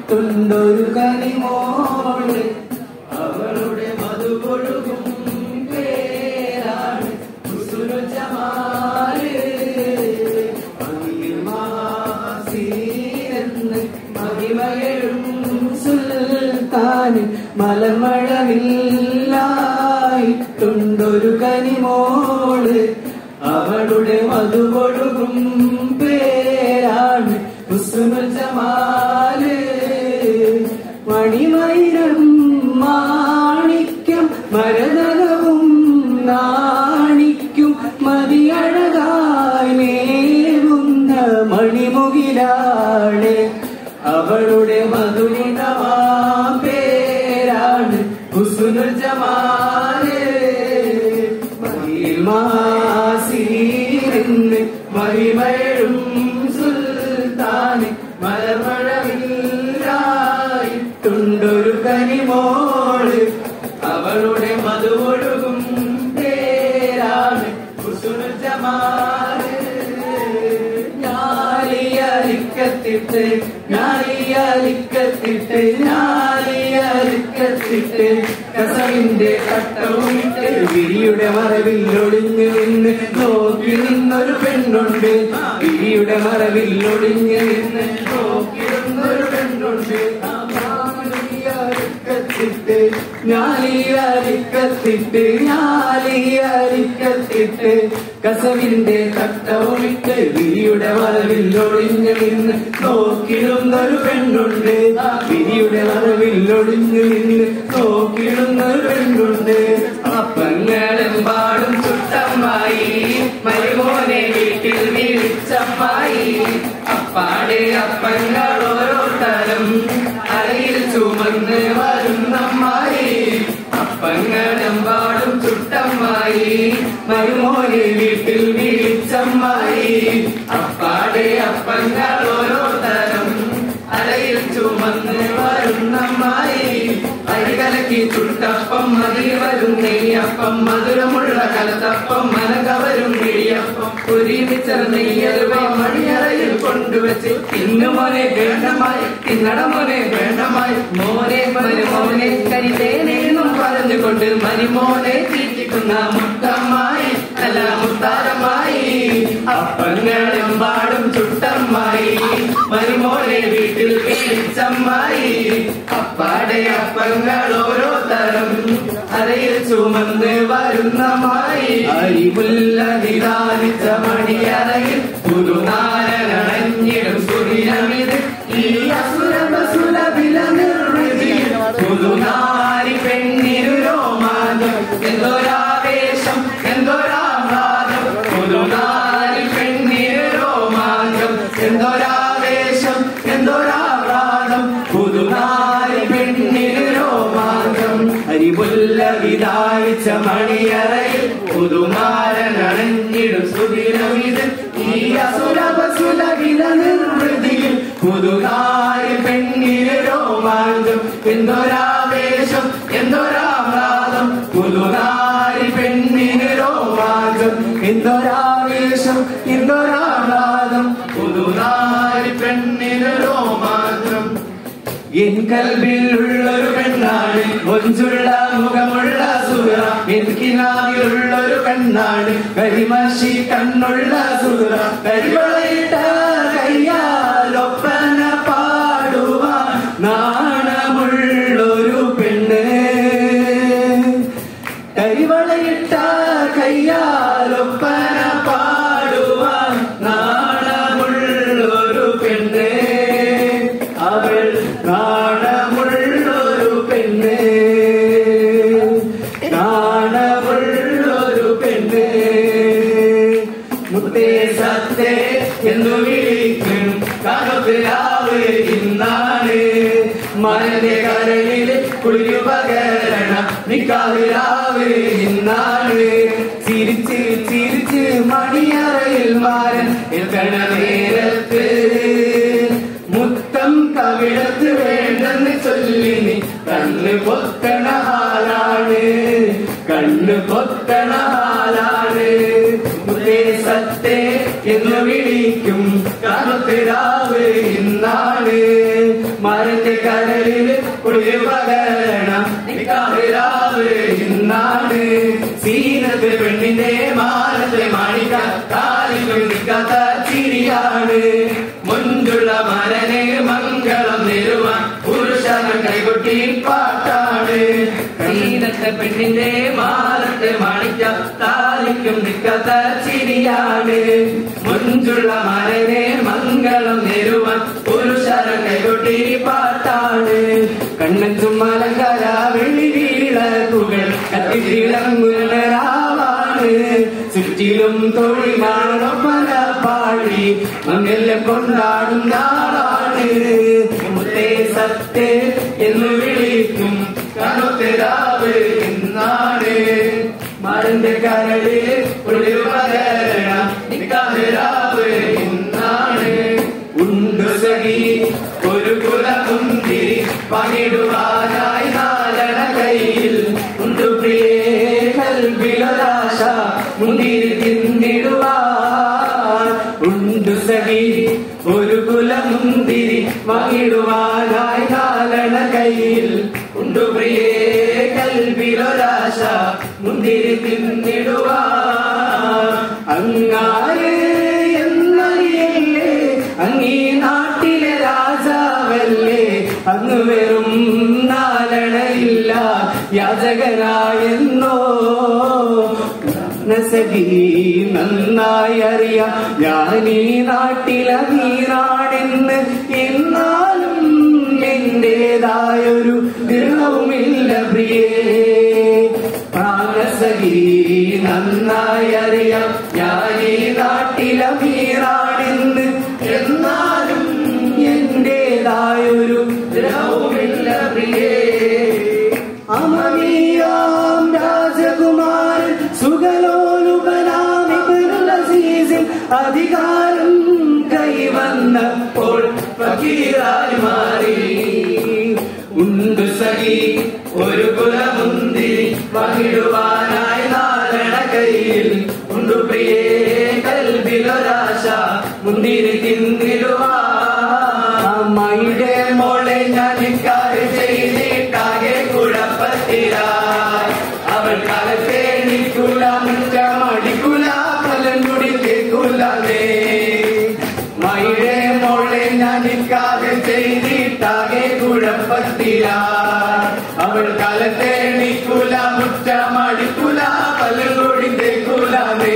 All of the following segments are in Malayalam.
മണിമയിലായിട്ടുണ്ടൊരു കനിമോള് അവളുടെ മധുകൊഴുകും പേരാണ് ഹുസ്നുൽ ജമാല്. മഹിമാസീനെന്ന് മഹിമകളും സുൽത്താന് മലമഴവില്ലായിട്ടുണ്ടൊരു കനിമോള് അവളുടെ മധുകൊഴുകും പേരാണ് ഹുസ്നുൽ ജമാല് മണിമൈരം മാണിക്യം മരതകവും നാണിക്കും മതിയഴകായി മേവുന്ന മണിമുകിലാണ് അവളുടെ മധുരിതമാം പേരാണ് ഹുസ്നുൽ ജമാല് മഹിമാസീരെന്ന് മഹിമയും സുൽത്താന് മലർമഴവില്ലായിട്ടുണ്ടൊരു കനിമോള് അവളുടെ മധുവൊഴുകും പേരാണ് ഹുസ്നുൽ ജമാല് ഞാലിയലിക്കത്തിട്ട് ഞാലിയലിക്കത്തിട്ട് ഞാലിയലിക്കത്തിട്ട് കസവിന്റെ കട്ടവുമിട്ട് വിരിയുടെ മറവിൽ ഒളിഞ്ഞു നിന്ന് നോക്കി നിന്നൊരു പെണ്ണുണ്ട് വിരിയുടെ മറവിൽ ഒളിഞ്ഞു നിന്ന് നോക്കി നിന്നൊരു പെണ്ണുണ്ട് ആ ഞാലിയലിക്കത്തിട്ട് ഞാലിയലിക്കത്തിട്ട് ഞാലിയലിക്കത്തിട്ട് കസവിന്റെ കട്ടവുമിട്ട് വിരിയുടെ മറവിൽ ഒളിഞ്ഞു നിന്ന് നോക്കിടുന്നൊരു പെണ്ണുണ്ട് വിരിയുടെ മറവിൽ ഒളിഞ്ഞു നിന്ന് നോക്കിടുന്നൊരു പെണ്ണുണ്ട് അപ്പങ്ങളെമ്പാടും ചുട്ടമ്മായി മരുമോനെ വീട്ടിൽ വിളിച്ചമ്മായി അപ്പാടെ അപ്പങ്ങൾ ഓരോ തരം അരയിൽ ചുമന്ന് വരുന്നമ്മായി അപ്പങ്ങളെമ്പാടും ചുട്ടമ്മായി മരുമോനെ വീട്ടിൽ വിളിച്ചമ്മായി അപ്പാടെ അപ്പങ്ങൾ ഓരോ തരം അരയിൽ ചുമന്ന് വരുന്നമ്മായി അരി കലക്കി ചുട്ടപ്പം മതി വരും നെയ്യപ്പം മധുരമുള്ള കലത്തപ്പം മനകവരും നെയ്യപ്പം ഒരുമിച്ചർ നെയ്യലുവ മണിയറയിൽ കൊണ്ടുവച്ച് ഇന്ന് മോനെ വേണ്ടമായി തിന്നട മോനെ വേണ്ടമായി മോനെ മരുമോനെ കരിതേനെന്നും പറഞ്ഞുകൊണ്ട് മരിമോനെ തീറ്റിക്കുന്ന മുത്തമ്മായി അല്ല മുത്താരമായി അപ്പങ്ങളെമ്പാടും ചുട്ടമ്മായി മരുമോനെ വീട്ടിൽ വിളിച്ചമ്മായി അപ്പാടെ അപ്പങ്ങൾ ഓരോ തരം അരയിൽ ചുമന്ന് വരുന്നമായി അരിമുല്ല നിദാനിച്ച മണിയറയിൽ പുതുനാരനണഞ്ഞിടും സുദിനമിത് ഈ അസുരമ സുലഭില നിർവൃതിയിൽ പുതുനാരി പെണ്ണിരു രോമാഞ്ചം എന്തൊരാവേശം എന്തൊരാഹ്ലാദം പുതുനാരി പെണ്ണിരു രോമാഞ്ചം എന്തൊരാവേശം എന്തൊരാഹ്ലാദം പുതുനാരി പെണ്ണിരു രോമാഞ്ചം അരിപുല്ല വിതായിച്ച മണിയറയിൽ പുതുമാരനണഞ്ഞിടും സുദിനമിത് ഈ അസുരഭ സുലഭില നിർവൃതിയിൽ പുതുനാരി പെണ്ണിന് രോമാഞ്ചം എന്തൊരാവേശം എന്തൊരാഹ്ലാദം പുതുനാരി പെണ്ണിന് രോമാഞ്ചം എന്തൊരാവേശം എന്തൊരാഹ്ലാദം പുതുനാരി പെണ്ണിന് രോമാഞ്ചം എൻ കൽവിലുള്ളൊരു പെണ്ണാണ് ഒഞ്ചുള്ള മുഖമുള്ള സുഹറ എൻ കിനാവിലുള്ളൊരു പെണ്ണാണ് കരിമഷി കണ്ണുള്ള സുഹറ കരിവളയിട്ട കയ്യാലൊപ്പന പാടുവാൻ നാണമുള്ളൊരു പെണ്ണ് കരിവളയിട്ട കയ്യാലൊപ്പന പാടുവാൻ നാണമുള്ളൊരു പെണ്ണ് അവൾ നാണമുള്ളൊരു പെണ്ണ് നാണമുള്ളൊരു പെണ്ണ് മുത്തേ സത്തേ എന്നു വിളിക്കും കാകത്തിലാവ് ഇന്നാണ് മരന്റെ കരളിൽ കുളിരുപകരണ നിക്കാവിലാവ് ഇന്നാണ് ചിരിച്ച് ചിരിച്ച് മണിയറയിൽ മാരൻ എത്തണ നേരത്ത് മുത്തം കവിടത്ത് വേണ്ടെന്ന് ചൊല്ലി നീ കണ്ണ് പൊത്തണ ഹാലാണ് കണ്ണ് പൊത്തണ ഹാലാണ് മുത്തേ സത്തേ എന്ന് വിളിക്കും കറുത്തിരാവ് ഇന്നാണ് മരന്റെ പകരണം നിക്കാഹിരാവ് ഇന്നാണ് സീനത്ത് പെണ്ണിന്റെ മാനത്തെ മാണിക്ക കാലിലും നിൽക്കാത്ത ചിരിയാണ് മുൻപുള്ള മരനെ മംഗളം നിരുവാൻ പുരുഷനം കൈകൊട്ടി പാട്ടാണ് സീനത്തെ പെണ്ണിന്റെ മാനത്തെ മാണിക്ക താലിക്കും നിൽക്കാത്ത ചിരിയാണ് മുൻപുള്ള മരനെ മംഗളം നിരുവാൻ പുരുഷനം കൈകൊട്ടി പാട്ടാണ് കണ്ണൻ ചുമ്മാലങ്കാര വെള്ളി വീളക്കുകൾ കത്തിത്തിളങ്ങുന്നരാവാണ് ചുറ്റിലും തൊഴിലാളൊപ്പന പാടി മങ്ങെല്ലാം കൊണ്ടാടും നാളാണ് മുത്തേ സത്തേ എന്ന് വിളിക്കും കണുത്തരാവ് എന്നാണ് മരന്റെ കരളിൽ ഒരു പകരണ നിക്കാഹരാവ് എന്നാണ് ഉണ്ട് സഖി ഒരു കുലമുന്തിരി പങ്കിടുവാനായി നാലണ കയ്യിൽ ഉണ്ട് പ്രിയേ കൽവിലൊരാശ മുന്തിരി തിന്നിടുവാൻ ഉണ്ട് സഖി ഒരു കുലമുന്തിരി പങ്കിടുവാനായി നാലണ കയ്യിൽ ഉണ്ട് പ്രിയേ കൽവിലൊരാശ മുന്തിരി തിന്നിടുവാൻ അങ്ങാരെ എന്നറിയല്ലേ അങ്ങീ നാട്ടിലെ രാജാവല്ലേ അങ്ങ് വെറും നാലണയില്ല യാചകനായെന്നോ നസകി നന്നായി അറിയാം ഞാനീ നാട്ടിലെ വീറാണെന്ന് എന്നാലും എന്റേതായൊരു ദൃഢവുമില്ല പ്രിയേ പ്രാണസഖി നന്നായി അറിയാം ഞാൻ ഈ നാട്ടിലെ വീറാണെന്ന് എന്നാലും എന്റേതായൊരു ദ്രവമില്ല പ്രിയേ അമനീയാം രാജകുമാരൻ സുഖലോലുപനാമിബുൽ അസീസിൽ അധികാരം കൈവന്നപ്പോൾ ഫക്കീറായി മാറി ഉണ്ട് സഖി ഒരു കുലമുന്തിരി പങ്കിടുവാനായി നാലണ കയ്യിൽ ഉണ്ട് പ്രിയേ കൽവിലൊരാശ മുന്തിരി തിന്നിടുവാ അമ്മയുടെ മോളെ ഞാൻ കാര്യം ചെയ്തിട്ടാകെ കുഴപ്പത്തിലായി അവൾ കാലത്തെ നിൽക്കൂല മുറ്റമടിക്കൂല ഫലം കുടി കേൾക്കൂലേ മയുടെ മോളെ ഞാൻ കാര്യം ചെയ്തിട്ടാകെ കുഴപ്പത്തില അവൾ കാലത്തെ നിൽക്കൂല മുറ്റമടിക്കൂല ഫലം കുടി കേൾക്കൂലേ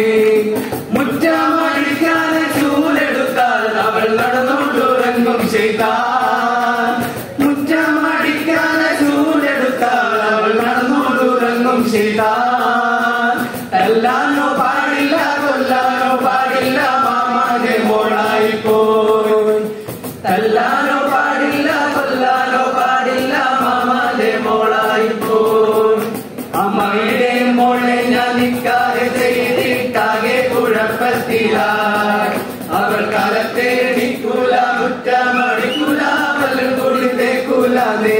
മുറ്റമടിക്കാതെ ചൂലെടുത്താൽ അവൾ നടന്നോണ്ടുറങ്ങും ചെയ്താൽ മുറ്റമടിക്കാതെ ചൂലെടുത്താൽ അവൾ നടന്നോണ്ടുറങ്ങും ചെയ്താൽ എല്ലാനോ പാടില്ല കൊല്ലാനോ പാടില്ല മാമാന്റെ മോളായി പോയി തല്ലാനോ പാടില്ല കൊല്ലാനോ പാടില്ല മാമാന്റെ മോളായി പോയി അമ്മയുടെ മോളെ ഞാൻ നിക്കാതെ ചെയ്തിട്ടാകെ കുഴപ്പത്തിലായി അവൾ കാലത്തെ നിക്കൂല കുറ്റമടിക്കൂല പല്ലും കുടിത്തേക്കൂലേ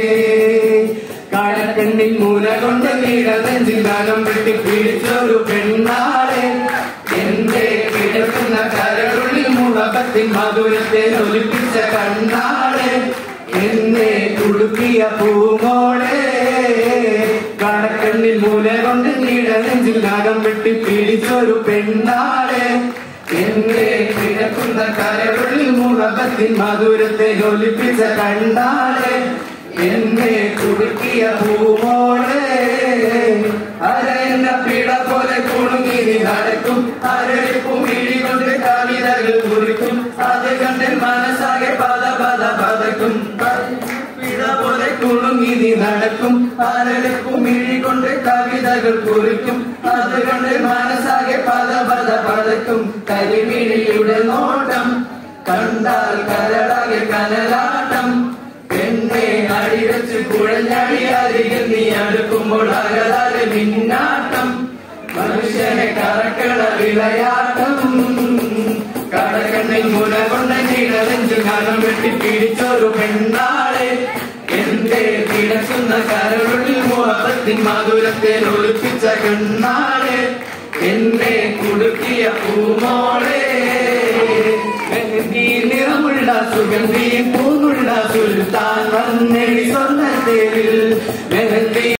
കാലക്കണ്ണിൽ മൂല കൊണ്ട് നീടനെഞ്ചിൽ ഗാനം വെട്ടി പിടിച്ചൊരു പെണ്ണാളെ എന്റെ കിടക്കുന്ന കരളുള്ളിൽ മുളകത്തിൻ മധുരത്തെ ഒലിപ്പിച്ച കണ്ണാളെ എന്നെ കുടുക്കിയ പൂമോളെ കണക്കണ്ണിൽ മൂല കൊണ്ട് നീടനെഞ്ചിൽ ഗാനം വെട്ടി പിടിച്ചൊരു പെണ്ണാളെ എന്നെ കിടക്കുന്ന കരളുള്ളിൽ മുളകത്തിൻ മധുരത്തെ ഒലിപ്പിച്ച കണ്ണാളെ എന്നെ കുടുക്കിയ പൂമോളെ അരയെന്ന പിട പോലെ കുണുങ്ങി നീ നടക്കും അരളിപ്പും ഇഴികൊണ്ട് കവിതകൾ കുറിക്കും അത് കണ്ട് മനസ്സാകെ പത പത പതക്കും പിട പോലെ കുണുങ്ങി നീ നടക്കും അരളിപ്പും ഇഴികൊണ്ട് കവിതകൾ കുറിക്കും അത് കണ്ട് മനസ്സാകെ പത പത പതക്കും കരിമിഴിയുടെ നോട്ടം കണ്ടാൽ കരടാകെ കനലാട്ടം എന്നെ അടിവെച്ച് കുഴഞ്ഞടി അരികിൽ നീ അടുക്കുമ്പോൾ അകലാലെ മിന്നാട്ടം മനുഷ്യനെ കറക്കട വിളയാട്ടം കടകണ്ണിൽ മുന കൊണ്ട കിടലഞ്ചു കാലം വെട്ടി പിടിച്ചൊരു പെണ്ണാളെ എന്റെ കിടക്കുന്ന കരളുള്ളിൽ മുഖത്തിൻ മധുരത്തെ ഒളിപ്പിച്ച കണ്ണാളെ എന്നെ കുടുക്കിയ പൂമോളെ മെഹന്തി നിറമുള്ള സുഗന്ധിയും പൂവുള്ള സുൽത്താൻ വന്നെടി സ്വർണ്ണ തേരിൽ മെഹന്തി